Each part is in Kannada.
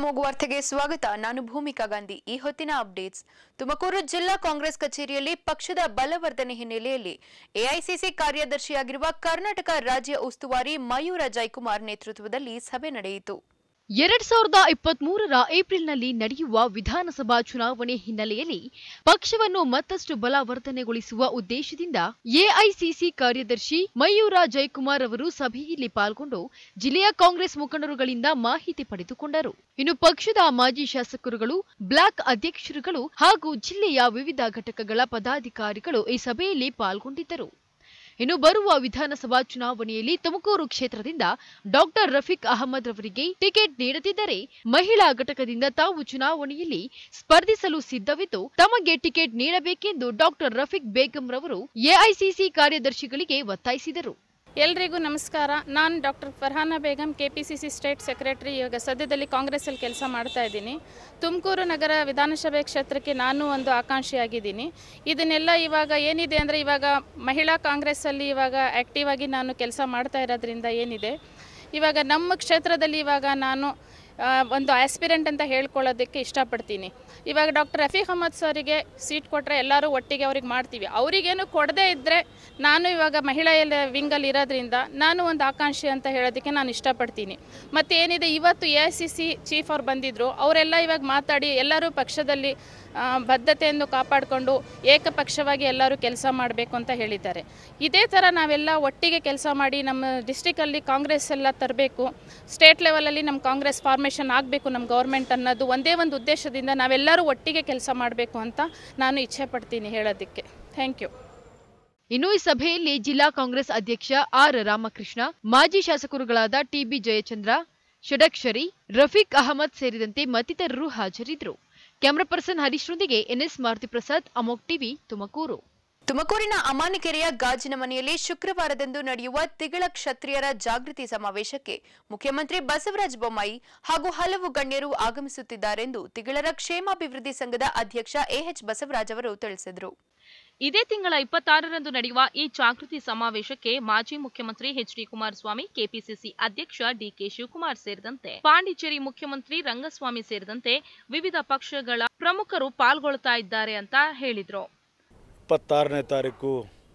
ಅಮೋಘ ವಾರ್ತೆಗೆ ಸ್ವಾಗತ ನಾನು ಭೂಮಿಕಾ ಗಾಂಧಿ ಈ ಹೊತ್ತಿನ ಅಪ್ಡೇಟ್ಸ್ ತುಮಕೂರು ಜಿಲ್ಲಾ ಕಾಂಗ್ರೆಸ್ ಕಚೇರಿಯಲ್ಲಿ ಪಕ್ಷದ ಬಲವರ್ಧನೆ ಹಿನ್ನೆಲೆಯಲ್ಲಿ ಎಐಸಿಸಿ ಕಾರ್ಯದರ್ಶಿಯಾಗಿರುವ ಕರ್ನಾಟಕ ರಾಜ್ಯ ಉಸ್ತುವಾರಿ ಮಯೂರ ಜೈಕುಮಾರ್ ನೇತೃತ್ವದಲ್ಲಿ ಸಭೆ ನಡೆಯಿತು ಎರಡ್ ಸಾವಿರದ ಇಪ್ಪತ್ತ್ ಮೂರರ ಏಪ್ರಿಲ್ನಲ್ಲಿ ನಡೆಯುವ ವಿಧಾನಸಭಾ ಚುನಾವಣೆ ಹಿನ್ನೆಲೆಯಲ್ಲಿ ಪಕ್ಷವನ್ನು ಮತ್ತಷ್ಟು ಬಲವರ್ಧನೆಗೊಳಿಸುವ ಉದ್ದೇಶದಿಂದ ಎಐಸಿಸಿ ಕಾರ್ಯದರ್ಶಿ ಮಯೂರ ಜಯಕುಮಾರ್ ಅವರು ಸಭೆಯಲ್ಲಿ ಪಾಲ್ಗೊಂಡು ಜಿಲ್ಲೆಯ ಕಾಂಗ್ರೆಸ್ ಮುಖಂಡರುಗಳಿಂದ ಮಾಹಿತಿ ಪಡೆದುಕೊಂಡರು ಇನ್ನು ಪಕ್ಷದ ಮಾಜಿ ಶಾಸಕರುಗಳು ಬ್ಲಾಕ್ ಅಧ್ಯಕ್ಷರುಗಳು ಹಾಗೂ ಜಿಲ್ಲೆಯ ವಿವಿಧ ಘಟಕಗಳ ಪದಾಧಿಕಾರಿಗಳು ಈ ಸಭೆಯಲ್ಲಿ ಪಾಲ್ಗೊಂಡಿದ್ದರು ಇನ್ನು ಬರುವ ವಿಧಾನಸಭಾ ಚುನಾವಣೆಯಲ್ಲಿ ತುಮಕೂರು ಕ್ಷೇತ್ರದಿಂದ ಡಾಕ್ಟರ್ ರಫೀಕ್ ಅಹಮದ್ ರವರಿಗೆ ಟಿಕೆಟ್ ನೀಡದಿದ್ದರೆ ಮಹಿಳಾ ಘಟಕದಿಂದ ತಾವು ಚುನಾವಣೆಯಲ್ಲಿ ಸ್ಪರ್ಧಿಸಲು ಸಿದ್ಧವಿದ್ದು ತಮಗೆ ಟಿಕೆಟ್ ನೀಡಬೇಕೆಂದು ಡಾಕ್ಟರ್ ರಫೀಕ್ ಬೇಗಂ ರವರು ಎಐಸಿಸಿ ಕಾರ್ಯದರ್ಶಿಗಳಿಗೆ ಒತ್ತಾಯಿಸಿದರು ಎಲ್ರಿಗೂ ನಮಸ್ಕಾರ ನಾನು doctor Farhana Begum K P C C state secretary ಇವಾಗ ಸದ್ಯದಲ್ಲಿ ಕಾಂಗ್ರೆಸ್ಸಲ್ಲಿ ಕೆಲಸ ಮಾಡ್ತಾ ಇದ್ದೀನಿ ತುಮಕೂರು ನಗರ ವಿಧಾನಸಭೆ ಕ್ಷೇತ್ರಕ್ಕೆ ನಾನು ಒಂದು ಆಕಾಂಕ್ಷಿಯಾಗಿದ್ದೀನಿ ಇದನ್ನೆಲ್ಲ ಇವಾಗ ಏನಿದೆ ಅಂದರೆ ಇವಾಗ ಮಹಿಳಾ ಕಾಂಗ್ರೆಸ್ಸಲ್ಲಿ ಇವಾಗ ಆ್ಯಕ್ಟಿವ್ ಆಗಿ ನಾನು ಕೆಲಸ ಮಾಡ್ತಾ ಇರೋದ್ರಿಂದ ಏನಿದೆ ಇವಾಗ ನಮ್ಮ ಕ್ಷೇತ್ರದಲ್ಲಿ ಇವಾಗ ನಾನು ಆ, ಒಂದು ಆಸ್ಪಿರೆಂಟ್ ಅಂತ ಹೇಳ್ಕೊಳ್ಳೋದಕ್ಕೆ ಇಷ್ಟಪಡ್ತೀನಿ ಇವಾಗ ಡಾಕ್ಟರ್ ರಫೀಕ್ ಅಹಮದ್ ಸರಿಗೆ ಸೀಟ್ ಕೊಟ್ಟರೆ ಎಲ್ಲರೂ ಒಟ್ಟಿಗೆ ಅವ್ರಿಗೆ ಮಾಡ್ತೀವಿ ಅವರಿಗೇನು ಕೊಡದೇ ಇದ್ದರೆ ನಾನು ಇವಾಗ ಮಹಿಳೆಯ ವಿಂಗಲ್ಲಿ ಇರೋದ್ರಿಂದ ನಾನು ಒಂದು ಆಕಾಂಕ್ಷಿ ಅಂತ ಹೇಳೋದಕ್ಕೆ ನಾನು ಇಷ್ಟಪಡ್ತೀನಿ ಮತ್ತು ಏನಿದೆ ಇವತ್ತು A I C C chief ಅವ್ರು ಬಂದಿದ್ದರು ಅವರೆಲ್ಲ ಇವಾಗ ಮಾತಾಡಿ ಎಲ್ಲರೂ ಪಕ್ಷದಲ್ಲಿ ಆ, ಬದ್ಧತೆಯನ್ನು ಕಾಪಾಡಿಕೊಂಡು ಏಕಪಕ್ಷವಾಗಿ ಎಲ್ಲರೂ ಕೆಲಸ ಮಾಡಬೇಕು ಅಂತ ಹೇಳಿದ್ದಾರೆ ಇದೇ ಥರ ನಾವೆಲ್ಲ ಒಟ್ಟಿಗೆ ಕೆಲಸ ಮಾಡಿ ನಮ್ಮ ಡಿಸ್ಟಿಕಲ್ಲಿ ಕಾಂಗ್ರೆಸ್ ಎಲ್ಲ ತರಬೇಕು ಸ್ಟೇಟ್ ಲೆವೆಲಲ್ಲಿ ನಮ್ಮ ಕಾಂಗ್ರೆಸ್ ಫಾರ್ಮೇಷನ್ ಆಗಬೇಕು ನಮ್ಮ ಗೌರ್ಮೆಂಟ್ ಅನ್ನೋದು ಒಂದೇ ಒಂದು ಉದ್ದೇಶದಿಂದ ನಾವೆಲ್ಲರೂ ಒಟ್ಟಿಗೆ ಕೆಲಸ ಮಾಡಬೇಕು ಅಂತ ನಾನು ಇಚ್ಛೆ ಪಡ್ತೀನಿ ಹೇಳೋದಕ್ಕೆ ಥ್ಯಾಂಕ್ ಯು ಇನ್ನು ಈ ಸಭೆಯಲ್ಲಿ ಜಿಲ್ಲಾ ಕಾಂಗ್ರೆಸ್ ಅಧ್ಯಕ್ಷ ಆರ್ ರಾಮಕೃಷ್ಣ ಮಾಜಿ ಶಾಸಕರುಗಳಾದ ಟಿಬಿ ಜಯಚಂದ್ರ ಷಡಕ್ಷರಿ ರಫೀಕ್ ಅಹಮದ್ ಸೇರಿದಂತೆ ಮತ್ತಿತರರು ಹಾಜರಿದ್ದರು ಕ್ಯಾಮರಾ ಪರ್ಸನ್ ಹರೀಶ್ರೊಂದಿಗೆ ಎನ್ಎಸ್ ಮಾರುತಿ ಪ್ರಸಾದ್ ಅಮೋಕ್ ಟಿವಿ ತುಮಕೂರು ತುಮಕೂರಿನ ಅಮಾನಿಕೆರೆಯ ಗಾಜಿನ ಮನೆಯಲ್ಲಿ ಶುಕ್ರವಾರದಂದು ನಡೆಯುವ ತಿಗಳ ಕ್ಷತ್ರಿಯರ ಜಾಗೃತಿ ಸಮಾವೇಶಕ್ಕೆ ಮುಖ್ಯಮಂತ್ರಿ ಬಸವರಾಜ ಬೊಮ್ಮಾಯಿ ಹಾಗೂ ಹಲವು ಗಣ್ಯರು ಆಗಮಿಸುತ್ತಿದ್ದಾರೆಂದು ತಿಗಳರ ಕ್ಷೇಮಾಭಿವೃದ್ಧಿ ಸಂಘದ ಅಧ್ಯಕ್ಷ ಎಎಚ್ ಬಸವರಾಜ್ ಅವರು ತಿಳಿಸಿದರು ಇದೇ ತಿಂಗಳ ಇಪ್ಪತ್ತಾರರಂದು ನಡೆಯುವ ಈ ಜಾಗೃತಿ ಸಮಾವೇಶಕ್ಕೆ ಮಾಜಿ ಮುಖ್ಯಮಂತ್ರಿ ಎಚ್ ಡಿ ಕುಮಾರಸ್ವಾಮಿ ಕೆಪಿಸಿಸಿ ಅಧ್ಯಕ್ಷ ಡಿಕೆ ಶಿವಕುಮಾರ್ ಸೇರಿದಂತೆ ಪಾಂಡಿಚೇರಿ ಮುಖ್ಯಮಂತ್ರಿ ರಂಗಸ್ವಾಮಿ ಸೇರಿದಂತೆ ವಿವಿಧ ಪಕ್ಷಗಳ ಪ್ರಮುಖರು ಪಾಲ್ಗೊಳ್ತಾ ಇದ್ದಾರೆ ಅಂತ ಹೇಳಿದ್ರು ಇಪ್ಪತ್ತಾರನೇ ತಾರೀಕು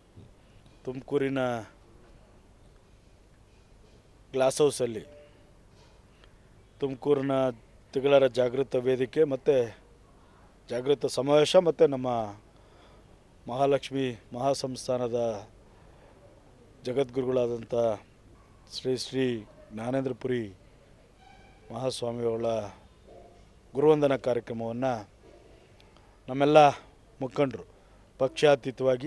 ತುಮಕೂರಿನ ಗ್ಲಾಸ್ ಹೌಸಲ್ಲಿ ತುಮಕೂರಿನ ತಿಗಳರ ಜಾಗೃತ ವೇದಿಕೆ ಮತ್ತು ಜಾಗೃತ ಸಮಾವೇಶ ಮತ್ತು ನಮ್ಮ ಮಹಾಲಕ್ಷ್ಮಿ ಮಹಾಸಂಸ್ಥಾನದ ಜಗದ್ಗುರುಗಳಾದಂಥ ಶ್ರೀ ಶ್ರೀ ಜ್ಞಾನೇಂದ್ರಪುರಿ ಮಹಾಸ್ವಾಮಿಯವರ ಗುರುವಂದನಾ ಕಾರ್ಯಕ್ರಮವನ್ನು ನಮ್ಮೆಲ್ಲ ಮುಖಂಡರು ಪಕ್ಷಾತೀತವಾಗಿ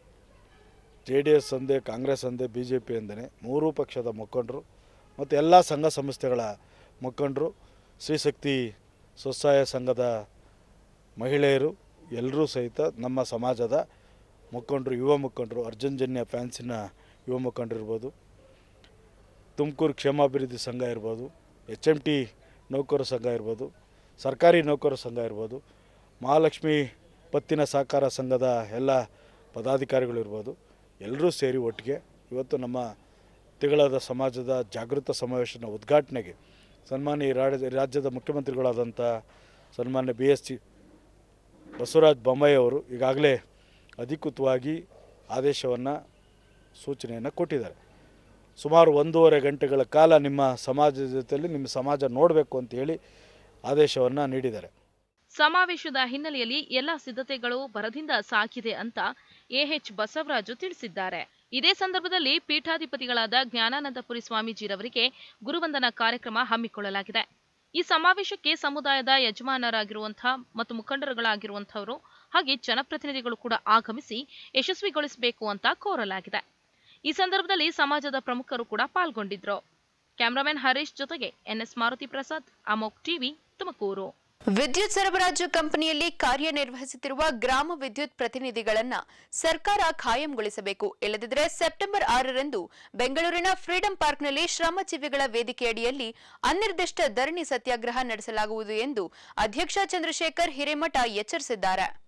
ಜೆ ಡಿ ಎಸ್ ಅಂದೆ ಕಾಂಗ್ರೆಸ್ ಅಂದೆ ಬಿ ಜೆ ಪಿ ಅಂದೇ ಮೂರೂ ಪಕ್ಷದ ಮುಖಂಡರು ಮತ್ತು ಎಲ್ಲ ಸಂಘ ಸಂಸ್ಥೆಗಳ ಮುಖಂಡರು ಶ್ರೀಶಕ್ತಿ ಸ್ವಸಹಾಯ ಸಂಘದ ಮಹಿಳೆಯರು ಎಲ್ಲರೂ ಸಹಿತ ನಮ್ಮ ಸಮಾಜದ ಮುಖಂಡರು ಯುವ ಮುಖಂಡರು ಅರ್ಜುನ್ಜನ್ಯ ಫ್ಯಾನ್ಸಿನ ಯುವ ಮುಖಂಡರು ಇರ್ಬೋದು ತುಮಕೂರು ಕ್ಷೇಮಾಭಿವೃದ್ಧಿ ಸಂಘ ಇರ್ಬೋದು ಎಚ್ ಎಮ್ ಟಿ ನೌಕರರ ಸಂಘ ಇರ್ಬೋದು ಸರ್ಕಾರಿ ನೌಕರರ ಸಂಘ ಇರ್ಬೋದು ಮಹಾಲಕ್ಷ್ಮಿ ಪತ್ತಿನ ಸಹಕಾರ ಸಂಘದ ಎಲ್ಲ ಪದಾಧಿಕಾರಿಗಳಿರ್ಬೋದು ಎಲ್ಲರೂ ಸೇರಿ ಒಟ್ಟಿಗೆ ಇವತ್ತು ನಮ್ಮ ತಿಗಳದ ಸಮಾಜದ ಜಾಗೃತ ಸಮಾವೇಶನ ಉದ್ಘಾಟನೆಗೆ ಸನ್ಮಾನ್ಯ ಈ ರಾಜ್ಯ ರಾಜ್ಯದ ಮುಖ್ಯಮಂತ್ರಿಗಳಾದಂಥ ಸನ್ಮಾನ್ಯ B S C Basavaraja Bommai ಅವರು ಈಗಾಗಲೇ ಅಧಿಕೃತವಾಗಿ ಆದೇಶವನ್ನು ಸೂಚನೆಯನ್ನು ಕೊಟ್ಟಿದ್ದಾರೆ ಸುಮಾರು ಒಂದೂವರೆ ಗಂಟೆಗಳ ಕಾಲ ನಿಮ್ಮ ಸಮಾಜದ ಜೊತೆಯಲ್ಲಿ ನಿಮ್ಮ ಸಮಾಜ ನೋಡಬೇಕು ಅಂತ ಹೇಳಿ ಆದೇಶವನ್ನು ನೀಡಿದ್ದಾರೆ ಸಮಾವೇಶದ ಹಿನ್ನೆಲೆಯಲ್ಲಿ ಎಲ್ಲ ಸಿದ್ಧತೆಗಳು ಭರದಿಂದ ಸಾಗಿದೆ ಅಂತ ಎಎಚ್ ಬಸವರಾಜು ತಿಳಿಸಿದ್ದಾರೆ ಇದೇ ಸಂದರ್ಭದಲ್ಲಿ ಪೀಠಾಧಿಪತಿಗಳಾದ ಜ್ಞಾನಾನಂದಪುರಿ ಸ್ವಾಮೀಜಿರವರಿಗೆ ಗುರುವಂದನಾ ಕಾರ್ಯಕ್ರಮ ಹಮ್ಮಿಕೊಳ್ಳಲಾಗಿದೆ ಈ ಸಮಾವೇಶಕ್ಕೆ ಸಮುದಾಯದ ಯಜಮಾನರಾಗಿರುವಂತಹ ಮತ್ತು ಮುಖಂಡರುಗಳಾಗಿರುವಂತಹವರು ಹಾಗೆ ಜನಪ್ರತಿನಿಧಿಗಳು ಕೂಡ ಆಗಮಿಸಿ ಯಶಸ್ವಿಗೊಳಿಸಬೇಕು ಅಂತ ಕೋರಲಾಗಿದೆ ಈ ಸಂದರ್ಭದಲ್ಲಿ ಸಮಾಜದ ಪ್ರಮುಖರು ಕೂಡ ಪಾಲ್ಗೊಂಡಿದ್ರು ಕ್ಯಾಮರಾಮನ್ ಹರೀಶ್ ಜೊತೆಗೆ ಎನ್ಎಸ್ ಮಾರುತಿ ಪ್ರಸಾದ್ ಅಮೋಕ್ ಟಿವಿ ತುಮಕೂರು ವಿದ್ಯುತ್ ಸರಬರಾಜು ಕಂಪನಿಯಲ್ಲಿ ಕಾರ್ಯನಿರ್ವಹಿಸುತ್ತಿರುವ ಗ್ರಾಮ ವಿದ್ಯುತ್ ಪ್ರತಿನಿಧಿಗಳನ್ನ ಸರ್ಕಾರ ಖಾಯಂಗೊಳಿಸಬೇಕು ಇಲ್ಲದಿದ್ದರೆ ಸೆಪ್ಟೆಂಬರ್ ಆರರಂದು ಬೆಂಗಳೂರಿನ ಫ್ರೀಡಂ ಪಾರ್ಕ್ನಲ್ಲಿ ಶ್ರಮಜೀವಿಗಳ ವೇದಿಕೆಯಡಿಯಲ್ಲಿ ಅನಿರ್ದಿಷ್ಟ ಧರಣಿ ಸತ್ಯಾಗ್ರಹ ನಡೆಸಲಾಗುವುದು ಎಂದು ಅಧ್ಯಕ್ಷ ಚಂದ್ರಶೇಖರ್ ಹಿರೇಮಠ ಎಚ್ಚರಿಸಿದ್ದಾರೆ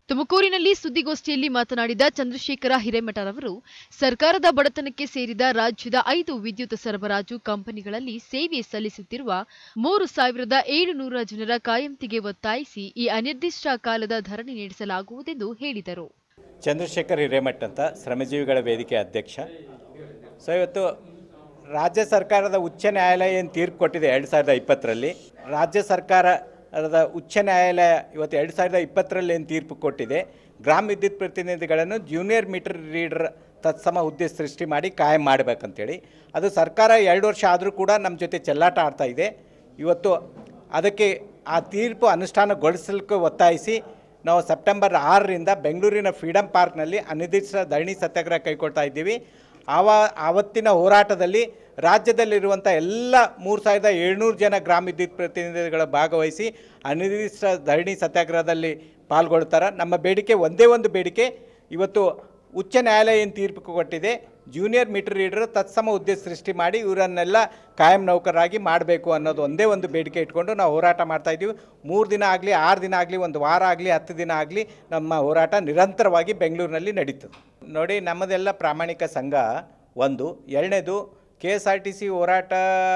ತುಮಕೂರಿನಲ್ಲಿ ಸುದ್ದಿಗೋಷ್ಠಿಯಲ್ಲಿ ಮಾತನಾಡಿದ ಚಂದ್ರಶೇಖರ ಹಿರೇಮಠರವರು ಸರ್ಕಾರದ ಬಡತನಕ್ಕೆ ಸೇರಿದ ರಾಜ್ಯದ ಐದು ವಿದ್ಯುತ್ ಸರಬರಾಜು ಕಂಪನಿಗಳಲ್ಲಿ ಸೇವೆ ಸಲ್ಲಿಸುತ್ತಿರುವ ಮೂರು ಸಾವಿರದ ಏಳುನೂರ ಜನರ ಕಾಯಂತಿಗೆ ಒತ್ತಾಯಿಸಿ ಈ ಅನಿರ್ದಿಷ್ಟ ಕಾಲದ ಧರಣಿ ನಡೆಸಲಾಗುವುದೆಂದು ಹೇಳಿದರು ಚಂದ್ರಶೇಖರ್ ಹಿರೇಮಠ್ ಅಂತ ಶ್ರಮಜೀವಿಗಳ ವೇದಿಕೆ ಅಧ್ಯಕ್ಷ ಸೊ ಇವತ್ತು ರಾಜ್ಯ ಸರ್ಕಾರದ ಉಚ್ಚ ನ್ಯಾಯಾಲಯ ಏನು ತೀರ್ಪು ಕೊಟ್ಟಿದೆ ಎರಡು ಸಾವಿರದ ಇಪ್ಪತ್ತರಲ್ಲಿ ರಾಜ್ಯ ಸರ್ಕಾರದ ಉಚ್ಚ ನ್ಯಾಯಾಲಯ ಇವತ್ತು ಎರಡು ಸಾವಿರದ ಇಪ್ಪತ್ತರಲ್ಲಿ ಏನು ತೀರ್ಪು ಕೊಟ್ಟಿದೆ ಗ್ರಾಮ ವಿದ್ಯುತ್ ಪ್ರತಿನಿಧಿಗಳನ್ನು ಜೂನಿಯರ್ ಮೀಟರ್ ರೀಡರ್ ತತ್ಸಮ ಹುದ್ದೆ ಸೃಷ್ಟಿ ಮಾಡಿ ಕಾಯಂ ಮಾಡಬೇಕಂತೇಳಿ ಅದು ಸರ್ಕಾರ ಎರಡು ವರ್ಷ ಆದರೂ ಕೂಡ ನಮ್ಮ ಜೊತೆ ಚೆಲ್ಲಾಟ ಆಡ್ತಾ ಇದೆ ಇವತ್ತು ಅದಕ್ಕೆ ಆ ತೀರ್ಪು ಅನುಷ್ಠಾನಗೊಳಿಸಲಿಕ್ಕೆ ಒತ್ತಾಯಿಸಿ ನಾವು ಸೆಪ್ಟೆಂಬರ್ ಆರರಿಂದ ಬೆಂಗಳೂರಿನ ಫ್ರೀಡಮ್ ಪಾರ್ಕ್ನಲ್ಲಿ ಅನಿರ್ದಿಷ್ಟ ಧರಣಿ ಸತ್ಯಾಗ್ರಹ ಕೈಗೊಳ್ತಾ ಇದ್ದೀವಿ ಆವ ಆವತ್ತಿನ ಹೋರಾಟದಲ್ಲಿ ರಾಜ್ಯದಲ್ಲಿರುವಂಥ ಎಲ್ಲ ಮೂರು ಸಾವಿರದ ಏಳ್ನೂರು ಜನ ಗ್ರಾಮ ವಿದ್ಯುತ್ ಪ್ರತಿನಿಧಿಗಳ ಭಾಗವಹಿಸಿ ಅನಿರ್ದಿಷ್ಟ ಧರಣಿ ಸತ್ಯಾಗ್ರಹದಲ್ಲಿ ಪಾಲ್ಗೊಳ್ತಾರೆ ನಮ್ಮ ಬೇಡಿಕೆ ಒಂದೇ ಒಂದು ಬೇಡಿಕೆ ಇವತ್ತು ಉಚ್ಚ ನ್ಯಾಯಾಲಯ ಏನು ತೀರ್ಪು ಕೊಟ್ಟಿದೆ ಜೂನಿಯರ್ ಮೀಟರ್ ರೀಡರ್ ತತ್ಸಮ ಹುದ್ದೆ ಸೃಷ್ಟಿ ಮಾಡಿ ಇವರನ್ನೆಲ್ಲ ಕಾಯಂ ನೌಕರರಾಗಿ ಮಾಡಬೇಕು ಅನ್ನೋದು ಒಂದೇ ಒಂದು ಬೇಡಿಕೆ ಇಟ್ಕೊಂಡು ನಾವು ಹೋರಾಟ ಮಾಡ್ತಾ ಇದ್ದೀವಿ ಮೂರು ದಿನ ಆಗಲಿ ಆರು ದಿನ ಆಗಲಿ ಒಂದು ವಾರ ಆಗಲಿ ಹತ್ತು ದಿನ ಆಗಲಿ ನಮ್ಮ ಹೋರಾಟ ನಿರಂತರವಾಗಿ ಬೆಂಗಳೂರಿನಲ್ಲಿ ನಡೀತದೆ ನೋಡಿ ನಮ್ಮದೆಲ್ಲ ಪ್ರಾಮಾಣಿಕ ಸಂಘ ಒಂದು ಎರಡನೇದು K S R T C ಹೋರಾಟ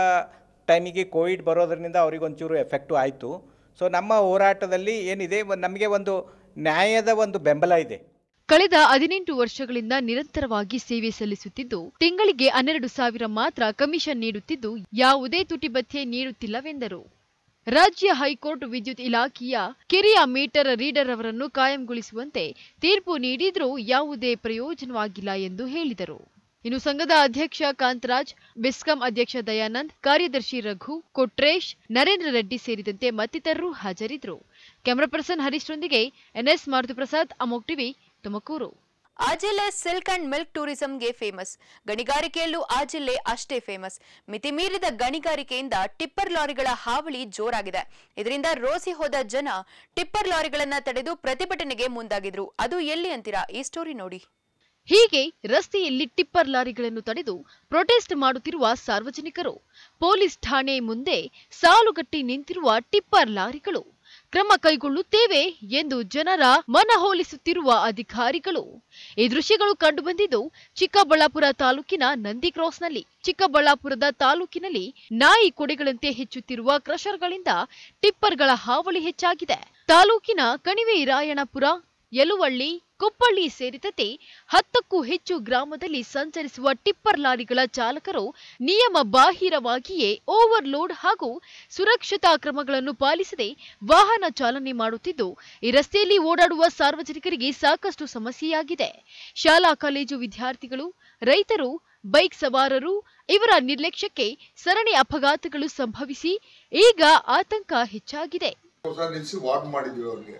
ಟೈಮಿಗೆ ಕೋವಿಡ್ ಬರೋದ್ರಿಂದ ಅವರಿಗೊಂಚೂರು ಎಫೆಕ್ಟು ಆಯಿತು ಸೊ ನಮ್ಮ ಹೋರಾಟದಲ್ಲಿ ಏನಿದೆ ಒಂದ್- ನಮಗೆ ಒಂದು ನ್ಯಾಯದ ಒಂದು ಬೆಂಬಲ ಇದೆ ಕಳೆದ ಹದಿನೆಂಟು ವರ್ಷಗಳಿಂದ ನಿರಂತರವಾಗಿ ಸೇವೆ ಸಲ್ಲಿಸುತ್ತಿದ್ದು ತಿಂಗಳಿಗೆ ಹನ್ನೆರಡು ಸಾವಿರ ಮಾತ್ರ ಕಮಿಷನ್ ನೀಡುತ್ತಿದ್ದು ಯಾವುದೇ ತುಟಿಭತ್ಯೆ ನೀಡುತ್ತಿಲ್ಲವೆಂದರು ರಾಜ್ಯ ಹೈಕೋರ್ಟ್ ವಿದ್ಯುತ್ ಇಲಾಖೆಯ ಕಿರಿಯ ಮೀಟರ್ ರೀಡರ್ ಅವರನ್ನು ಕಾಯಂಗೊಳಿಸುವಂತೆ ತೀರ್ಪು ನೀಡಿದ್ರೂ ಯಾವುದೇ ಪ್ರಯೋಜನವಾಗಿಲ್ಲ ಎಂದು ಹೇಳಿದರು ಇನ್ನು ಸಂಘದ ಅಧ್ಯಕ್ಷ ಕಾಂತರಾಜ್ ಬೆಸ್ಕಾಂ ಅಧ್ಯಕ್ಷ ದಯಾನಂದ್ ಕಾರ್ಯದರ್ಶಿ ರಘು ಕೊಟ್ರೇಶ್ ನರೇಂದ್ರ ರೆಡ್ಡಿ ಸೇರಿದಂತೆ ಮತ್ತಿತರರು ಹಾಜರಿದ್ದರು ಕ್ಯಾಮರಾ ಪರ್ಸನ್ ಹರೀಶ್ರೊಂದಿಗೆ ಎನ್ಎಸ್ ಮಾರುತಿಪ್ರಸಾದ್ ಅಮೋಕ್ ಟಿವಿ ತುಮಕೂರು ಆ ಜಿಲ್ಲೆ ಸಿಲ್ಕ್ ಅಂಡ್ ಮಿಲ್ಕ್ ಟೂರಿಸಂಗೆ ಫೇಮಸ್ ಗಣಿಗಾರಿಕೆಯಲ್ಲೂ ಆ ಜಿಲ್ಲೆ ಅಷ್ಟೇ ಫೇಮಸ್ ಮಿತಿ ಮೀರಿದ ಗಣಿಗಾರಿಕೆಯಿಂದ ಟಿಪ್ಪರ್ ಲಾರಿಗಳ ಹಾವಳಿ ಜೋರಾಗಿದೆ ಇದರಿಂದ ರೋಸಿ ಹೋದ ಜನ ಟಿಪ್ಪರ್ ಲಾರಿಗಳನ್ನ ತಡೆದು ಪ್ರತಿಭಟನೆಗೆ ಮುಂದಾಗಿದ್ರು ಅದು ಎಲ್ಲಿ ಅಂತೀರಾ ಈ ಸ್ಟೋರಿ ನೋಡಿ ಹೀಗೆ ರಸ್ತೆಯಲ್ಲಿ ಟಿಪ್ಪರ್ ಲಾರಿಗಳನ್ನು ತಡೆದು ಪ್ರೊಟೆಸ್ಟ್ ಮಾಡುತ್ತಿರುವ ಸಾರ್ವಜನಿಕರು ಪೊಲೀಸ್ ಠಾಣೆ ಮುಂದೆ ಸಾಲುಗಟ್ಟಿ ನಿಂತಿರುವ ಟಿಪ್ಪರ್ ಲಾರಿಗಳು ಕ್ರಮ ಕೈಗೊಳ್ಳುತ್ತೇವೆ ಎಂದು ಜನರ ಮನಹೋಲಿಸುತ್ತಿರುವ ಅಧಿಕಾರಿಗಳು ಈ ದೃಶ್ಯಗಳು ಕಂಡುಬಂದಿದ್ದು ಚಿಕ್ಕಬಳ್ಳಾಪುರ ತಾಲೂಕಿನ ನಂದಿ ಕ್ರಾಸ್ನಲ್ಲಿ ಚಿಕ್ಕಬಳ್ಳಾಪುರದ ತಾಲೂಕಿನಲ್ಲಿ ನಾಯಿ ಕೊಡೆಗಳಂತೆ ಹೆಚ್ಚುತ್ತಿರುವ ಕ್ರಷರ್ಗಳಿಂದ ಟಿಪ್ಪರ್ಗಳ ಹಾವಳಿ ಹೆಚ್ಚಾಗಿದೆ ತಾಲೂಕಿನ ಕಣಿವೆ ರಾಯಣಪುರ ಯಲುವಳ್ಳಿ ಕುಪ್ಪಳ್ಳಿ ಸೇರಿದಂತೆ ಹತ್ತಕ್ಕೂ ಹೆಚ್ಚು ಗ್ರಾಮದಲ್ಲಿ ಸಂಚರಿಸುವ ಟಿಪ್ಪರ್ ಲಾರಿಗಳ ಚಾಲಕರು ನಿಯಮ ಬಾಹಿರವಾಗಿಯೇ ಓವರ್ಲೋಡ್ ಹಾಗೂ ಸುರಕ್ಷತಾ ಕ್ರಮಗಳನ್ನು ಪಾಲಿಸದೆ ವಾಹನ ಚಾಲನೆ ಮಾಡುತ್ತಿದ್ದು ಈ ರಸ್ತೆಯಲ್ಲಿ ಓಡಾಡುವ ಸಾರ್ವಜನಿಕರಿಗೆ ಸಾಕಷ್ಟು ಸಮಸ್ಯೆಯಾಗಿದೆ ಶಾಲಾ ಕಾಲೇಜು ವಿದ್ಯಾರ್ಥಿಗಳು ರೈತರು ಬೈಕ್ ಸವಾರರು ಇವರ ನಿರ್ಲಕ್ಷ್ಯಕ್ಕೆ ಸರಣಿ ಅಪಘಾತಗಳು ಸಂಭವಿಸಿ ಈಗ ಆತಂಕ ಹೆಚ್ಚಾಗಿದೆ ಹೊಸ ನಿಲ್ಲಿಸಿ ವಾರ್ನ್ ಮಾಡಿದ್ವಿ ಅವ್ರಿಗೆ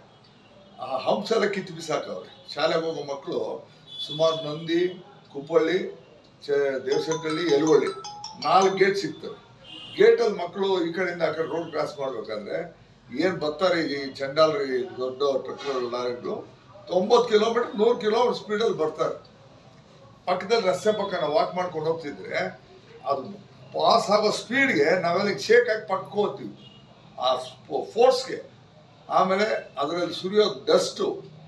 ಆ ಹಂಪ್ಸ್ ಎಲ್ಲ ಕಿತ್ತು ಬಿಸಾಕವ್ರೆ ಶಾಲೆಗೆ ಹೋಗೋ ಮಕ್ಕಳು ಸುಮಾರು ನಂದಿ ಕುಪ್ಪಳ್ಳಿ ಚ ದೇವಸಂಕಳ್ಳಿ ಎಲುವಳ್ಳಿ ನಾಲ್ಕು ಗೇಟ್ ಸಿಗ್ತವೆ ಗೇಟಲ್ಲಿ ಮಕ್ಕಳು ಈ ಕಡೆಯಿಂದ ಆ ಕಡೆ ರೋಡ್ ಕ್ರಾಸ್ ಮಾಡ್ಬೇಕಾದ್ರೆ ಏನು ಬರ್ತಾರೆ ಈ ಚಂಡಾಲ್ರಿ ದೊಡ್ಡ ಟ್ರಕ್ ಲಾರಿಗಳು ತೊಂಬತ್ತು ಕಿಲೋಮೀಟರ್ ನೂರು ಕಿಲೋಮೀಟರ್ ಸ್ಪೀಡಲ್ಲಿ ಬರ್ತಾರೆ ಪಕ್ಕದಲ್ಲಿ ರಸ್ತೆ ಪಕ್ಕ ನಾವು ವಾಕ್ ಮಾಡ್ಕೊಂಡು ಹೋಗ್ತಿದ್ರೆ ಅದು ಪಾಸ್ ಆಗೋ ಸ್ಪೀಡ್ಗೆ ನಾವೆಲ್ಲ ಶೇಕ್ ಆಗಿ ಪಕ್ಕ ಹೋಗ್ತೀವಿ ಆ ಫೋರ್ಸ್ಗೆ ಆಮೇಲೆ ಅದರಲ್ಲಿ ಸುರಿಯೋ ಡಸ್ಟು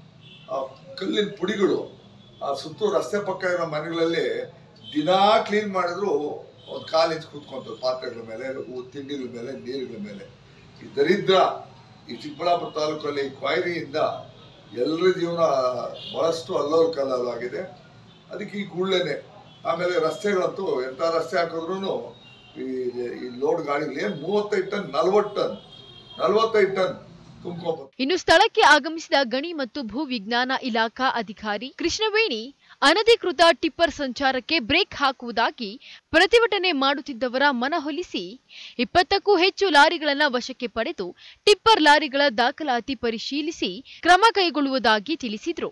ಆ ಕಲ್ಲಿನ ಪುಡಿಗಳು ಆ ಸುತ್ತು ರಸ್ತೆ ಪಕ್ಕ ಇರೋ ಮನೆಗಳಲ್ಲಿ ದಿನಾ ಕ್ಲೀನ್ ಮಾಡಿದ್ರು ಒಂದು ಕಾಲು ಇಂಚ್ ಕೂತ್ಕೊಂತವೆ ಪಾತ್ರೆಗಳ ಮೇಲೆ ಉ- ತಿಂಡಿಗಳ ಮೇಲೆ ನೀರುಗಳ ಮೇಲೆ ಈ ದರಿದ್ರ ಈ ಚಿಕ್ಕಬಳ್ಳಾಪುರ ತಾಲೂಕಲ್ಲಿ ಕ್ವಾಯ್ರಿಯಿಂದ ಎಲ್ಲರ ಜೀವನ ಬಹಳಷ್ಟು ಅಲ್ಲೋಲ್ ಕಲ್ಲೋಲಾಗಿದೆ ಅದಕ್ಕೆ ಈ ಕೂಡಲೇ ಆಮೇಲೆ ರಸ್ತೆಗಳಂತೂ ಎಂಥ ರಸ್ತೆ ಹಾಕಿದ್ರು ಈ ಈ ಲೋಡ್ ಗಾಡಿಗಳು ಮೂವತ್ತೈದು ಟನ್ ನಲ್ವತ್ತು ಟನ್ ನಲ್ವತ್ತೈದು ಟನ್ ತುಂಬ್ಕೊಂಬ ಇನ್ನು ಸ್ಥಳಕ್ಕೆ ಆಗಮಿಸಿದ ಗಣಿ ಮತ್ತು ಭೂ ವಿಜ್ಞಾನ ಇಲಾಖಾ ಅಧಿಕಾರಿ ಕೃಷ್ಣವೇಣಿ ಅನಧಿಕೃತ ಟಿಪ್ಪರ್ ಸಂಚಾರಕ್ಕೆ ಬ್ರೇಕ್ ಹಾಕುವುದಾಗಿ ಪ್ರತಿಭಟನೆ ಮಾಡುತ್ತಿದ್ದವರ ಮನವೊಲಿಸಿ ಇಪ್ಪತ್ತಕ್ಕೂ ಹೆಚ್ಚು ಲಾರಿಗಳನ್ನ ವಶಕ್ಕೆ ಪಡೆದು ಟಿಪ್ಪರ್ ಲಾರಿಗಳ ದಾಖಲಾತಿ ಪರಿಶೀಲಿಸಿ ಕ್ರಮ ಕೈಗೊಳ್ಳುವುದಾಗಿ ತಿಳಿಸಿದ್ರು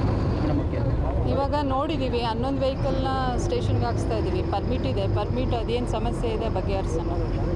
ಇವಾಗ ನೋಡಿದ್ದೀವಿ ಹನ್ನೊಂದು ವೆಹಿಕಲ್ನ ಸ್ಟೇಷನ್ಗೆ ಹಾಕ್ಸ್ತಾ ಇದ್ದೀವಿ ಪರ್ಮಿಟ್ ಇದೆ ಪರ್ಮಿಟ್ ಅದೇನು ಸಮಸ್ಯೆ ಇದೆ ಬಗೆಹರಿಸೋಣ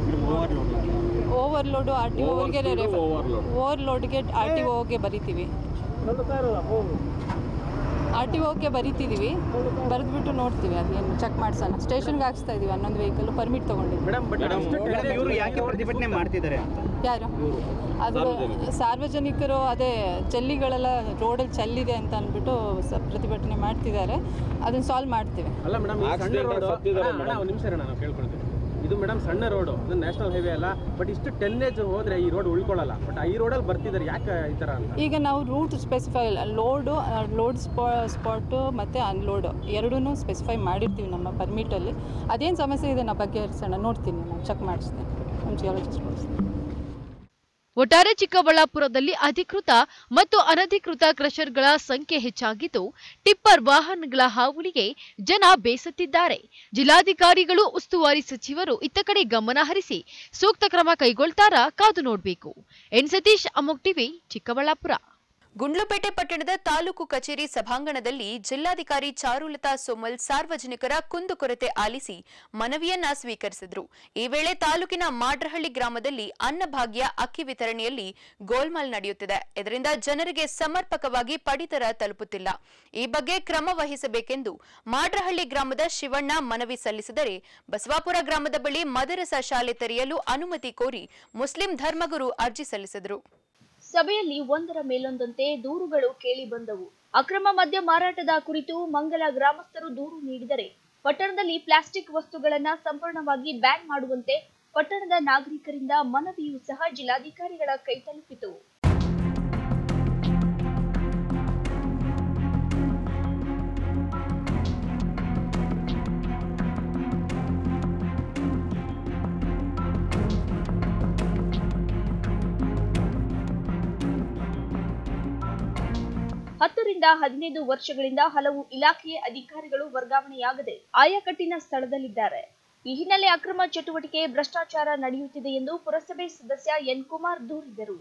ಓವರ್ಲೋಡು ಆರ್ ಟಿ ಓವ್ರಿಗೆ ಓವರ್ಲೋಡ್ಗೆ ಆರ್ ಟಿ ಓಗೆ ಬರಿತೀವಿ ಆರ್ ಟಿ ಓಕೆ ಬರಿತಿದ್ದೀವಿ ಬರೆದ್ಬಿಟ್ಟು ನೋಡ್ತೀವಿ ಅದೇನು ಚೆಕ್ ಮಾಡ್ಸೋಣ ಸ್ಟೇಷನ್ಗೆ ಹಾಕ್ಸ್ತಾ ಇದೀವಿ ಹನ್ನೊಂದು ವೆಹಿಕಲ್ ಪರ್ಮಿಟ್ ತೊಗೊಂಡಿದ್ದೀವಿ ಮೇಡಮ್ ಬಟ್ ಇವರು ಯಾಕೆ ಪ್ರತಿಭಟನೆ ಮಾಡ್ತಿದ್ದಾರೆ ಅಂತ ಯಾರು ಅದು ಸಾರ್ವಜನಿಕರು ಅದೇ ಚಲ್ಲಿಗಳೆಲ್ಲ ರೋಡಲ್ಲಿ ಚೆಲ್ಲಿದೆ ಅಂತ ಅಂದ್ಬಿಟ್ಟು ಸ ಪ್ರತಿಭಟನೆ ಮಾಡ್ತಿದ್ದಾರೆ ಅದನ್ನು ಸಾಲ್ವ್ ಮಾಡ್ತೀವಿ ಅಲ್ಲ ಮೇಡಮ್ ಸಣ್ಣ ರೋಡ್ ಒಂದು ನಿಮಿಷ ನಾನು ಕೇಳ್ಕೊಳ್ತೀನಿ ಇದು ಮೇಡಮ್ ಸಣ್ಣ ರೋಡು ಅದು ನ್ಯಾಷನಲ್ ಹೈವೇ ಅಲ್ಲ ಬಟ್ ಇಷ್ಟು ಟೆನ್ನೇಜ್ ಹೋದ್ರೆ ಈ ರೋಡ್ ಉಳ್ಕೊಳ್ಳಲ್ಲ ಬಟ್ ಈ ರೋಡಲ್ಲಿ ಬರ್ತಿದ್ದಾರೆ ಯಾಕೆ ಈ ಥರ ಅಂತ ಈಗ ನಾವು ರೂಟ್ ಸ್ಪೆಸಿಫೈ ಇಲ್ಲ ಲೋಡು ಲೋಡ್ ಸ್ಪಾ ಸ್ಪಾಟು ಮತ್ತು ಅನ್ಲೋಡು ಎರಡೂ ಸ್ಪೆಸಿಫೈ ಮಾಡಿರ್ತೀವಿ ನಮ್ಮ ಪರ್ಮಿಟಲ್ಲಿ ಅದೇನು ಸಮಸ್ಯೆ ಇದೆ ನಾವು ಬಗೆಹರಿಸೋಣ ನೋಡ್ತೀನಿ ನಾನು ಚೆಕ್ ಮಾಡಿಸ್ತೀನಿ ನಮ್ಮ ಜಿಯಾಲಜಿಸ್ಟ್ ಮಾಡಿಸ್ತೀನಿ ಒಟ್ಟಾರೆ ಚಿಕ್ಕಬಳ್ಳಾಪುರದಲ್ಲಿ ಅಧಿಕೃತ ಮತ್ತು ಅನಧಿಕೃತ ಕ್ರಷರ್ಗಳ ಸಂಖ್ಯೆ ಹೆಚ್ಚಾಗಿದ್ದು ಟಿಪ್ಪರ್ ವಾಹನಗಳ ಹಾವಳಿಗೆ ಜನ ಬೇಸತ್ತಿದ್ದಾರೆ ಜಿಲ್ಲಾಧಿಕಾರಿಗಳು ಉಸ್ತುವಾರಿ ಸಚಿವರು ಇತ್ತ ಕಡೆ ಗಮನ ಹರಿಸಿ ಸೂಕ್ತ ಕ್ರಮ ಕೈಗೊಳ್ತಾರಾ ಕಾದು ನೋಡಬೇಕು ಎನ್ ಸತೀಶ್ ಅಮೋಕ್ ಟಿವಿ ಚಿಕ್ಕಬಳ್ಳಾಪುರ ಗುಂಡ್ಲುಪೇಟೆ ಪಟ್ಟಣದ ತಾಲೂಕು ಕಚೇರಿ ಸಭಾಂಗಣದಲ್ಲಿ ಜಿಲ್ಲಾಧಿಕಾರಿ ಚಾರುಲತಾ ಸೋಮಲ್ ಸಾರ್ವಜನಿಕರ ಕುಂದುಕೊರತೆ ಆಲಿಸಿ ಮನವಿಯನ್ನ ಸ್ವೀಕರಿಸಿದ್ರು ಈ ವೇಳೆ ತಾಲೂಕಿನ ಮಾಡ್ರಹಳ್ಳಿ ಗ್ರಾಮದಲ್ಲಿ ಅನ್ನಭಾಗ್ಯ ಅಕ್ಕಿ ವಿತರಣೆಯಲ್ಲಿ ಗೋಲ್ಮಾಲ್ ನಡೆಯುತ್ತಿದೆ ಇದರಿಂದ ಜನರಿಗೆ ಸಮರ್ಪಕವಾಗಿ ಪಡಿತರ ತಲುಪುತ್ತಿಲ್ಲ ಈ ಬಗ್ಗೆ ಕ್ರಮ ವಹಿಸಬೇಕೆಂದು ಮಾಡ್ರಹಳ್ಳಿ ಗ್ರಾಮದ ಶಿವಣ್ಣ ಮನವಿ ಸಲ್ಲಿಸಿದರೆ ಬಸವಾಪುರ ಗ್ರಾಮದ ಬಳಿ ಮದರಸ ಶಾಲೆ ತೆರೆಯಲು ಅನುಮತಿ ಕೋರಿ ಮುಸ್ಲಿಂ ಧರ್ಮಗುರು ಅರ್ಜಿ ಸಲ್ಲಿಸಿದರು ಸಭೆಯಲ್ಲಿ ಒಂದರ ಮೇಲೊಂದಂತೆ ದೂರುಗಳು ಕೇಳಿ ಬಂದವು ಅಕ್ರಮ ಮದ್ಯ ಮಾರಾಟದ ಕುರಿತು ಮಂಗಲ ಗ್ರಾಮಸ್ಥರು ದೂರು ನೀಡಿದರೆ ಪಟ್ಟಣದಲ್ಲಿ ಪ್ಲಾಸ್ಟಿಕ್ ವಸ್ತುಗಳನ್ನ ಸಂಪೂರ್ಣವಾಗಿ ಬ್ಯಾನ್ ಮಾಡುವಂತೆ ಪಟ್ಟಣದ ನಾಗರಿಕರಿಂದ ಮನವಿಯೂ ಸಹ ಜಿಲ್ಲಾಧಿಕಾರಿಗಳ ಕೈ ತಲುಪಿತು ಹತ್ತರಿಂದ ಹದಿನೈದು ವರ್ಷಗಳಿಂದ ಹಲವು ಇಲಾಖೆಯ ಅಧಿಕಾರಿಗಳು ವರ್ಗಾವಣೆಯಾಗದೆ ಆಯಾಕಟ್ಟಿನ ಸ್ಥಳದಲ್ಲಿದ್ದಾರೆ ಈ ಹಿನ್ನೆಲೆ ಅಕ್ರಮ ಚಟುವಟಿಕೆ ಭ್ರಷ್ಟಾಚಾರ ನಡೆಯುತ್ತಿದೆ ಎಂದು ಪುರಸಭೆ ಸದಸ್ಯ ಎನ್ ಕುಮಾರ್ ದೂರಿದರು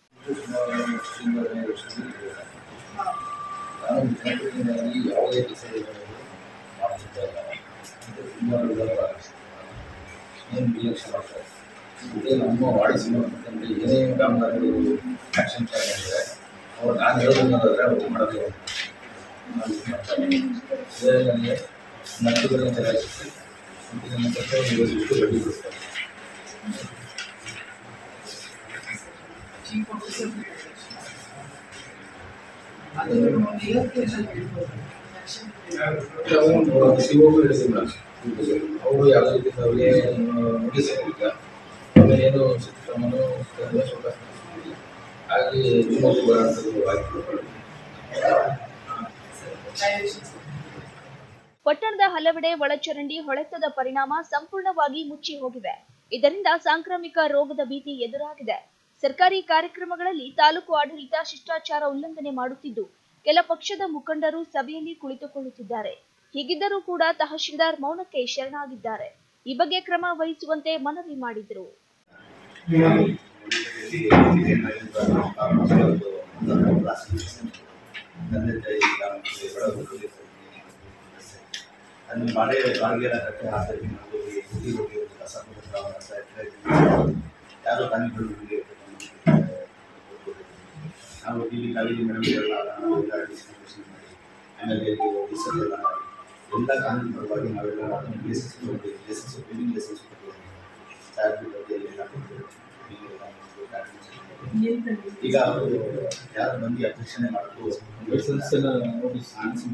ಯಾವುದೇ ಡಿಸೈಡ್ಗಳನ್ನು ಮಾಡುತ್ತಿಲ್ಲ ಏನು ರಿಯಾಕ್ಷನ್ ಆಗ್ತದೆ ಇದೇ ನಮ್ಮ ವಾರ್ಡ್ ಸಂಬಂಧಪಟ್ಟಂತೆ ಏನೇ ಕಾಮಗಾರಿಗಳು ಆ್ಯಕ್ಷನ್ ಮಾಡಿದರೆ ಅವ್ರು ನಾನು ಹೇಳೋದಾದ್ರೆ ಅವ್ರು ಮಾಡೋದು ನಾನು ಇದು ಮಾಡ್ತಾರೆ ಇದೇ ನನಗೆ ನಷ್ಟಗಳನ್ನು ಚಲಾಯಿಸಿ ಇದನ್ನು ಕಟ್ಟೋದು ಇವತ್ತು ಬಡ್ಡಿ ಬಿಡ್ತಾರೆ ಅವರು ಯಾವುದೇ ರೀತಿ ಅವರಿಗೆ ನೋಟಿಸ್ ಆಗಿಲ್ಲ ಆಮೇಲೆ ಏನು ಕ್ರಮನೂ ಸ್ವಲ್ಪ ಹಾಗಾಗಿ ಇನ್ನೊಂದು ಬರೋಂಥದ್ದು ಆಗಿತ್ತು ಪಟ್ಟಣದ ಹಲವೆಡೆ ಒಳಚರಂಡಿ ಹೊಳೆತದ ಪರಿಣಾಮ ಸಂಪೂರ್ಣವಾಗಿ ಮುಚ್ಚಿ ಹೋಗಿವೆ ಇದರಿಂದ ಸಾಂಕ್ರಾಮಿಕ ರೋಗದ ಭೀತಿ ಎದುರಾಗಿದೆ ಸರ್ಕಾರಿ ಕಾರ್ಯಕ್ರಮಗಳಲ್ಲಿ ತಾಲೂಕು ಆಡಳಿತ ಶಿಷ್ಟಾಚಾರ ಉಲ್ಲಂಘನೆ ಮಾಡುತ್ತಿದ್ದು ಕೆಲ ಪಕ್ಷದ ಮುಖಂಡರು ಸಭೆಯಲ್ಲಿ ಕುಳಿತುಕೊಳ್ಳುತ್ತಿದ್ದಾರೆ ಹೀಗಿದ್ದರೂ ಕೂಡ ತಹಶೀಲ್ದಾರ್ ಮೌನಕ್ಕೆ ಶರಣಾಗಿದ್ದಾರೆ ಈ ಬಗ್ಗೆ ಕ್ರಮ ವಹಿಸುವಂತೆ ಮನವಿ ಮಾಡಿದರು ಅದನ್ನು ಮಾಡೇ ಬಾಗಿಲ ಕಟ್ಟೆ ಹಾಕಿ ನಾವು ಹುಡುಗಿ ಹೋಗಿ ಕಸ ಯಾರೋ ಕಾಣಿಗಳು ನಾವು ಇಲ್ಲಿ ಕಾಲೇಜಿ ಮೇಡಮ್ಗೆಲ್ಲ ನಾವು ಎಲ್ಲ ಡಿಸ್ಟ್ರಿಬ್ಯೂಷನ್ ಮಾಡಿ ಆಮೇಲೆ ಆಫೀಸರ್ ಎಲ್ಲ ಎಲ್ಲ ಕಾನೂನು ಪರವಾಗಿ ನಾವೆಲ್ಲ ಅದನ್ನು ಲೈಸೆನ್ಸ್ ಕೊಟ್ಟಿದ್ದೀವಿ ಲೈಸೆನ್ಸ್ ಬಿಲ್ಡಿಂಗ್ ಲೈಸೆನ್ಸ್ ಕೊಟ್ಟಿದ್ದೀವಿ ಚಾರ್ಜ್ ಬಗ್ಗೆ ಎಲ್ಲ ಕೊಟ್ಟಿದ್ದೀವಿ ಈಗ ಅವರು ಯಾರು ಬಂದು ಅಧ್ಯಕ್ಷಣೆ ಮಾಡಬೇಕು ಲೈಸೆನ್ಸ್ ಎಲ್ಲ ನೋಟಿಸ್ ಆನ್ಸರ್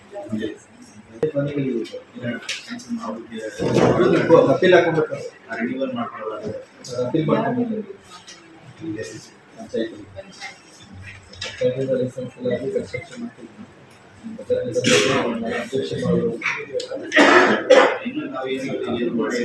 ಅಪೀಲ್ ಹಾಕೊಂಡ್ಬಿಟ್ಟು ರಿನ್ಯೂವಲ್ ಮಾಡ್ಕೊಳ್ಳೋದು ಅಪೀಲ್ ಮಾಡ್ಕೊಂಡ್ಬಿಟ್ಟು ಪಂಚಾಯತಿ ಲೈಸೆನ್ಸ್ ಎಲ್ಲ ಕನ್ಸ್ಟ್ರಕ್ಷನ್ ಇನ್ನು ನಾವು ಏನು ಮಾಡಿ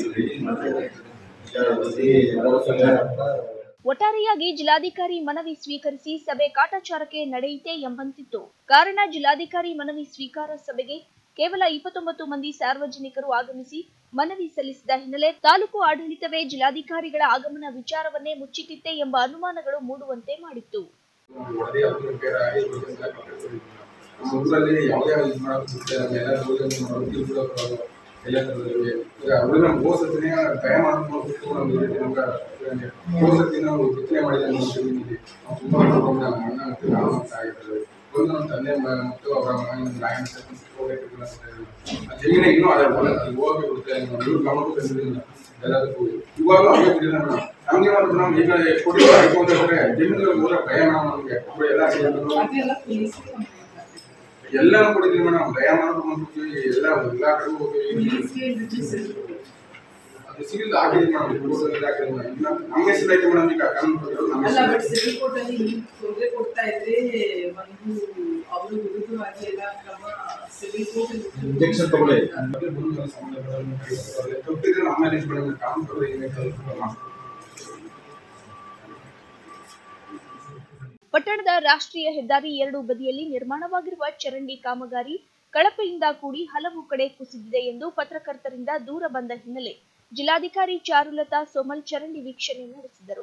ಒಟ್ಟಾರೆಯಾಗಿ ಜಿಲ್ಲಾಧಿಕಾರಿ ಮನವಿ ಸ್ವೀಕರಿಸಿ ಸಭೆ ಕಾಟಾಚಾರಕ್ಕೆ ನಡೆಯಿತೆ ಎಂಬಂತಿತ್ತು ಕಾರಣ ಜಿಲ್ಲಾಧಿಕಾರಿ ಮನವಿ ಸ್ವೀಕಾರ ಸಭೆಗೆ ಕೇವಲ ಇಪ್ಪತ್ತೊಂಬತ್ತು ಮಂದಿ ಸಾರ್ವಜನಿಕರು ಆಗಮಿಸಿ ಮನವಿ ಸಲ್ಲಿಸಿದ ಹಿನ್ನೆಲೆ ತಾಲೂಕು ಆಡಳಿತವೇ ಜಿಲ್ಲಾಧಿಕಾರಿಗಳ ಆಗಮನ ವಿಚಾರವನ್ನೇ ಮುಚ್ಚಿಟ್ಟಿತ್ತೆ ಎಂಬ ಅನುಮಾನಗಳು ಮೂಡುವಂತೆ ಮಾಡಿತ್ತು ಊರಲ್ಲಿ ಯಾವುದೇ ಇದು ಮಾಡೋದು ಎಲ್ಲ ರೋಗನ್ನು ಮಾಡೋದು ಬಿಡೋದು ಎಲ್ಲ ಥರದಲ್ಲಿ ಈಗ ಅವರು ನಮ್ಮ ಹೋದ ಸತಿನೇ ದಯ ಮಾಡ್ಕೊಂಡು ನಮ್ಗೆ ನಮ್ಗೆ ಹೋದ ಸತಿ ನಾವು ವೃತ್ತಿನೇ ಮಾಡಿದ್ರೆ ನಮ್ಮ ಜಮೀನಿಗೆ ನಾವು ತುಂಬಾ ನಮ್ಮ ಅಣ್ಣ ಮತ್ತು ನಾವು ಅಂತ ಆಗಿದ್ದಾರೆ ಒಂದು ನಮ್ಮ ತಂದೆ ಮ- ಮತ್ತು ಅವರ ಮಗನ ರಾಯಣ್ಣ ಹೋಗಬೇಕು ಆ ಜಮೀನ ಇನ್ನೂ ಅದೇ ಹೊಲ ಹೋಗಿ ಬಿಡುತ್ತೆ ಇವ್ರು ಗಮನಕ್ಕೂ ಬಂದಿರಲಿಲ್ಲ ಎಲ್ಲದಕ್ಕೂ ಇವಾಗ ಹಂಗೆ ಬಿಟ್ಟಿಲ್ಲ ಮೇಡಮ್ ನಮ್ಗೆ ಏನಾದ್ರು ನಾವು ಈಗ ಕೊಡಿ ಹಾಕೊಂಡ್ರೆ ಜಮೀನು ಊರ ಭಯ ಮೇಡಮ್ ನಮಗೆ ಎಲ್ಲ ಸೇರಿದ್ರು ಎಲ್ಲಾನು ಕೊಡಿದ್ವಿ ಮೇಡಮ್ ಭಯ ಮಾಡೋದು ಮಾಡ್ಬಿಟ್ವಿ ಎಲ್ಲ ಎಲ್ಲಾ ಕಡೆ ಹೋಗಿ ಅದು ಸಿವಿಲ್ ಆಗಿಲ್ಲ ಮೇಡಮ್ ಕೋರ್ಟಲ್ಲಿ ಹಾಕಿಲ್ಲ ಮೇಡಮ್ ಇನ್ನ ನಮ್ಮ ಹೆಸರು ಐತೆ ಮೇಡಮ್ ಈಗ ಕಾನೂನು ನಮ್ಮ ಅಲ್ಲ ಹೆಸರು ಬಟ್ ಸಿವಿಲ್ ಕೋರ್ಟ್ ಅಲ್ಲಿ ನೀವು ತೊಂದರೆ ಕೊಡ್ತಾ ಇದ್ರೆ ಒಂದು ಅವರು ವಿರುದ್ಧವಾಗಿ ಎಲ್ಲ ಕ್ರಮ ಸಿವಿಲ್ ಕೋರ್ಟ್ ಇಂಜೆಕ್ಷನ್ ತಗೊಳ್ಳಿ ಬಗ್ಗೆ ಬಂದು ಸಂಬಂಧಪಟ್ಟವ್ರನ್ನ ಕಳಿಸ್ತಾರೆ. ತಪ್ಪಿದ್ರೆ ನಮ್ಮ ಮೇಲೆ ಇದು ಮೇಡಮ್ ಕಾನೂನು ಏನೇ ಕಲಿಸ್ಬೇಕಲ್ಲ ಪಟ್ಟಣದ ರಾಷ್ಟ್ರೀಯ ಹೆದ್ದಾರಿ ಎರಡು ಬದಿಯಲ್ಲಿ ನಿರ್ಮಾಣವಾಗಿರುವ ಚರಂಡಿ ಕಾಮಗಾರಿ ಕಳಪೆಯಿಂದ ಕೂಡಿ ಹಲವು ಕಡೆ ಕುಸಿದಿದೆ ಎಂದು ಪತ್ರಕರ್ತರಿಂದ ದೂರ ಬಂದ ಹಿನ್ನೆಲೆ ಜಿಲ್ಲಾಧಿಕಾರಿ ಚಾರುಲತಾ ಸೋಮಲ್ ಚರಂಡಿ ವೀಕ್ಷಣೆ ನಡೆಸಿದರು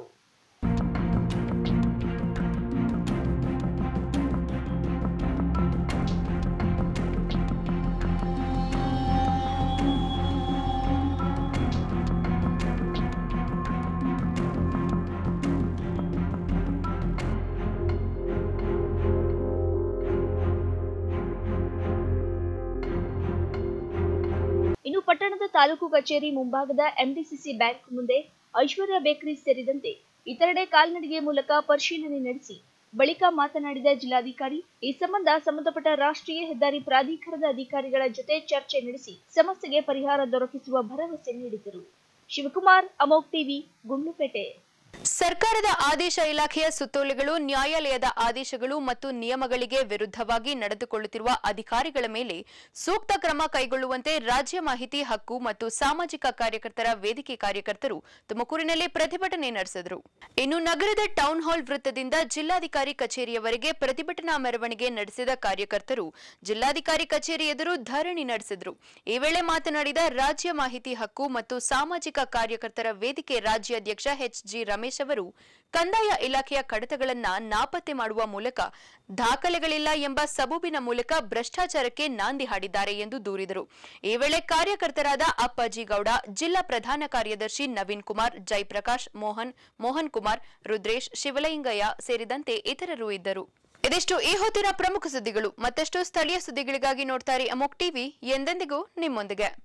ಇನ್ನು ಪಟ್ಟಣದ ತಾಲೂಕು ಕಚೇರಿ ಮುಂಭಾಗದ ಎಂಡಿಸಿಸಿ ಬ್ಯಾಂಕ್ ಮುಂದೆ ಐಶ್ವರ್ಯ ಬೇಕರಿ ಸೇರಿದಂತೆ ಇತರೆಡೆ ಕಾಲ್ನಡಿಗೆ ಮೂಲಕ ಪರಿಶೀಲನೆ ನಡೆಸಿ ಬಳಿಕ ಮಾತನಾಡಿದ ಜಿಲ್ಲಾಧಿಕಾರಿ ಈ ಸಂಬಂಧ ಸಂಬಂಧಪಟ್ಟ ರಾಷ್ಟ್ರೀಯ ಹೆದ್ದಾರಿ ಪ್ರಾಧಿಕಾರದ ಅಧಿಕಾರಿಗಳ ಜೊತೆ ಚರ್ಚೆ ನಡೆಸಿ ಸಮಸ್ಯೆಗೆ ಪರಿಹಾರ ದೊರಕಿಸುವ ಭರವಸೆ ನೀಡಿದರು ಶಿವಕುಮಾರ್ ಅಮೋಕ್ ಟಿವಿ ಗುಂಡ್ಲುಪೇಟೆ ಸರ್ಕಾರದ ಆದೇಶ ಇಲಾಖೆಯ ಸುತ್ತೋಲೆಗಳು ನ್ಯಾಯಾಲಯದ ಆದೇಶಗಳು ಮತ್ತು ನಿಯಮಗಳಿಗೆ ವಿರುದ್ಧವಾಗಿ ನಡೆದುಕೊಳ್ಳುತ್ತಿರುವ ಅಧಿಕಾರಿಗಳ ಮೇಲೆ ಸೂಕ್ತ ಕ್ರಮ ಕೈಗೊಳ್ಳುವಂತೆ ರಾಜ್ಯ ಮಾಹಿತಿ ಹಕ್ಕು ಮತ್ತು ಸಾಮಾಜಿಕ ಕಾರ್ಯಕರ್ತರ ವೇದಿಕೆ ಕಾರ್ಯಕರ್ತರು ತುಮಕೂರಿನಲ್ಲಿ ಪ್ರತಿಭಟನೆ ನಡೆಸಿದರು ಇನ್ನು ನಗರದ ಟೌನ್ ಹಾಲ್ ವೃತ್ತದಿಂದ ಜಿಲ್ಲಾಧಿಕಾರಿ ಕಚೇರಿಯವರೆಗೆ ಪ್ರತಿಭಟನಾ ಮೆರವಣಿಗೆ ನಡೆಸಿದ ಕಾರ್ಯಕರ್ತರು ಜಿಲ್ಲಾಧಿಕಾರಿ ಕಚೇರಿ ಎದುರು ಧರಣಿ ನಡೆಸಿದರು ಈ ವೇಳೆ ಮಾತನಾಡಿದ ರಾಜ್ಯ ಮಾಹಿತಿ ಹಕ್ಕು ಮತ್ತು ಸಾಮಾಜಿಕ ಕಾರ್ಯಕರ್ತರ ವೇದಿಕೆ ರಾಜ್ಯಾಧ್ಯಕ್ಷ ಎಚ್ ಜಿ ರಮೇಶ್ ಅವರು ಕಂದಾಯ ಇಲಾಖೆಯ ಕಡತಗಳನ್ನ ನಾಪತ್ತೆ ಮಾಡುವ ಮೂಲಕ ದಾಖಲೆಗಳಿಲ್ಲ ಎಂಬ ಸಬೂಬಿನ ಮೂಲಕ ಭ್ರಷ್ಟಾಚಾರಕ್ಕೆ ನಾಂದಿ ಹಾಡಿದ್ದಾರೆ ಎಂದು ದೂರಿದರು ಈ ವೇಳೆ ಕಾರ್ಯಕರ್ತರಾದ ಅಪ್ಪಾಜಿ ಗೌಡ ಜಿಲ್ಲಾ ಪ್ರಧಾನ ಕಾರ್ಯದರ್ಶಿ ನವೀನ್ ಕುಮಾರ್ ಜಯಪ್ರಕಾಶ್ ಮೋಹನ್ ಮೋಹನ್ ಕುಮಾರ್ ರುದ್ರೇಶ್ ಶಿವಲಿಂಗಯ್ಯ ಸೇರಿದಂತೆ ಇತರರು ಇದ್ದರು ಇದಿಷ್ಟು ಈ ಹೊತ್ತಿನ ಪ್ರಮುಖ ಸುದ್ದಿಗಳು ಮತ್ತಷ್ಟು ಸ್ಥಳೀಯ ಸುದ್ದಿಗಳಿಗಾಗಿ ನೋಡ್ತಾರೆ ಅಮೋಕ್ ಟಿವಿ ಎಂದೆಂದಿಗೂ ನಿಮ್ಮೊಂದಿಗೆ